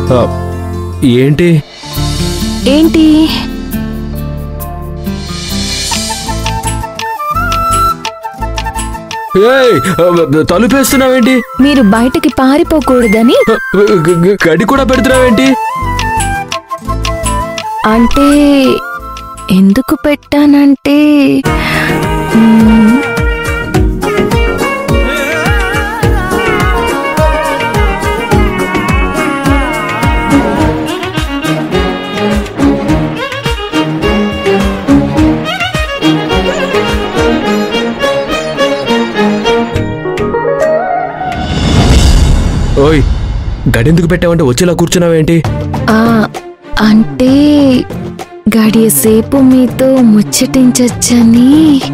ఆ, ఏంటి ఏంటి ఏయ్, ఆ, తలుపేస్తున్నావేంటి మీరు బయటకి పారిపోకూడదని ఆ, గ- గ- గడి కూడా పెడుతున్నావేంటి అంటే ఎందుకు పెట్టానంటే మ్మ్, ఓయ్ గడెందుకు పెట్టావంటే వచ్చేలా కూర్చున్నావేంటి ఆ, అంటే గడియసేపు మీతో ముచ్చటించచ్చని